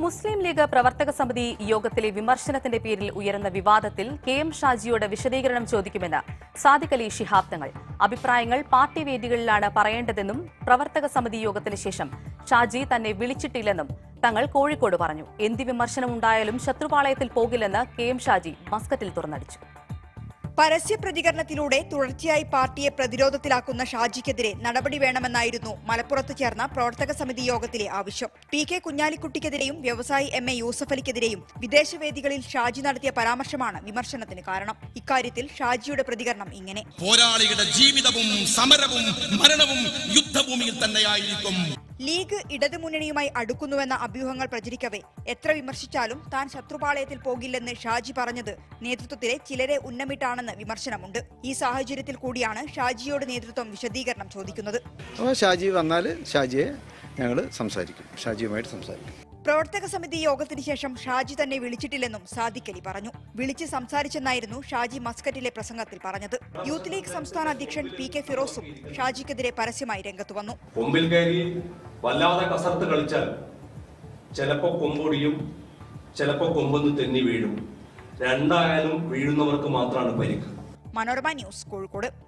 മുസ്ലിം league പ്രവർത്തക സമിതി യോഗത്തിലെ വിമർശനത്തിന്റെ പേരിൽ ഉയർന്ന വിവാദത്തിൽ കെ എം ഷാജിയോട് വിശദീകരണം ചോദിക്കുമെന്ന് സാദിഖ് അലി ശിഹാബ് തങ്ങൾ അഭിപ്രായങ്ങൾ പാർട്ടി വേദികളിലാണ് പറയേണ്ടതെന്നും പ്രവർത്തക സമിതി യോഗത്തിന് ശേഷം ഷാജി തന്നെ വിളിച്ചിട്ടില്ലെന്നും തങ്ങൾ കോഴിക്കോട് പറഞ്ഞു എന്ത് വിമർശനമുണ്ടായാലും ശത്രുപാളയത്തിൽ പോകില്ലെന്ന് കെ എം ഷാജി മസ്കറ്റിൽ തുറന്നടിച്ചു പരസ്യ പ്രതികരണത്തിലൂടെ തുടർച്ചയായി പാർട്ടിയെ പ്രതിരോധത്തിലാക്കുന്ന ഷാജിക്കെതിരെ നടപടി വേണമെന്നായിരുന്നു മലപ്പുറത്ത് ചേർന്ന പ്രവർത്തക സമിതി യോഗത്തിലെ ആവശ്യം പി കെ കുഞ്ഞാലിക്കുട്ടിക്കെതിരെയും വ്യവസായി എം എ യൂസഫലിക്കെതിരെയും വിദേശവേദികളിൽ ഷാജി നടത്തിയ പരാമർശമാണ് വിമർശനത്തിന് കാരണം ഇക്കാര്യത്തിൽ ഷാജിയുടെ പ്രതികരണം ഇങ്ങനെ പോരാളിയുടെ ജീവിതവും സമരവും മരണവും യുദ്ധഭൂമിയിൽ തന്നെയായിരിക്കും ലീഗ് ഇടതുമുന്നണിയുമായി അടുക്കുന്നുവെന്ന അഭ്യൂഹങ്ങൾ പ്രചരിക്കവെ എത്ര വിമർശിച്ചാലും താൻ ശത്രുപാളയത്തിൽ പോകില്ലെന്ന് ഷാജി പറഞ്ഞത് നേതൃത്വത്തിലെ ചിലരെ ഉന്നമിട്ടാണെന്ന് വിമർശനമുണ്ട് ഈ സാഹചര്യത്തിൽ കൂടിയാണ് ഷാജിയോട് നേതൃത്വം വിശദീകരണം ചോദിക്കുന്നത് അപ്പോൾ ഷാജി വന്നാൽ ഷാജിയെ ഞങ്ങൾ സംസാരിക്കും ഷാജിയുമായിട്ട് സംസാരിക്കും പ്രവർത്തക സമിതി യോഗത്തിന് ശേഷം ഷാജി തന്നെ വിളിച്ചിട്ടില്ലെന്നും സാദിഖ് അലി പറഞ്ഞു വിളിച്ച് സംസാരിച്ചെന്നായിരുന്നു ഷാജി മസ്കറ്റിലെ പ്രസംഗത്തിൽ പറഞ്ഞത് യൂത്ത് ലീഗ് സംസ്ഥാന അധ്യക്ഷൻ പി കെ ഫിറോസും ഷാജിക്കെതിരെ പരസ്യമായി രംഗത്തു വന്നു കൊമ്പിൽ കയറി വല്ലാതെ കസർത്ത് കളിച്ചാൽ ചിലപ്പോ കൊമ്പൊടിയും ചിലപ്പോ കൊമ്പൊന്ന് തെന്നി വീഴും രണ്ടായാലും വീഴുന്നവർക്ക് മാത്രമാണ് പരിക്ക് മനോരമ ന്യൂസ് കോഴിക്കോട്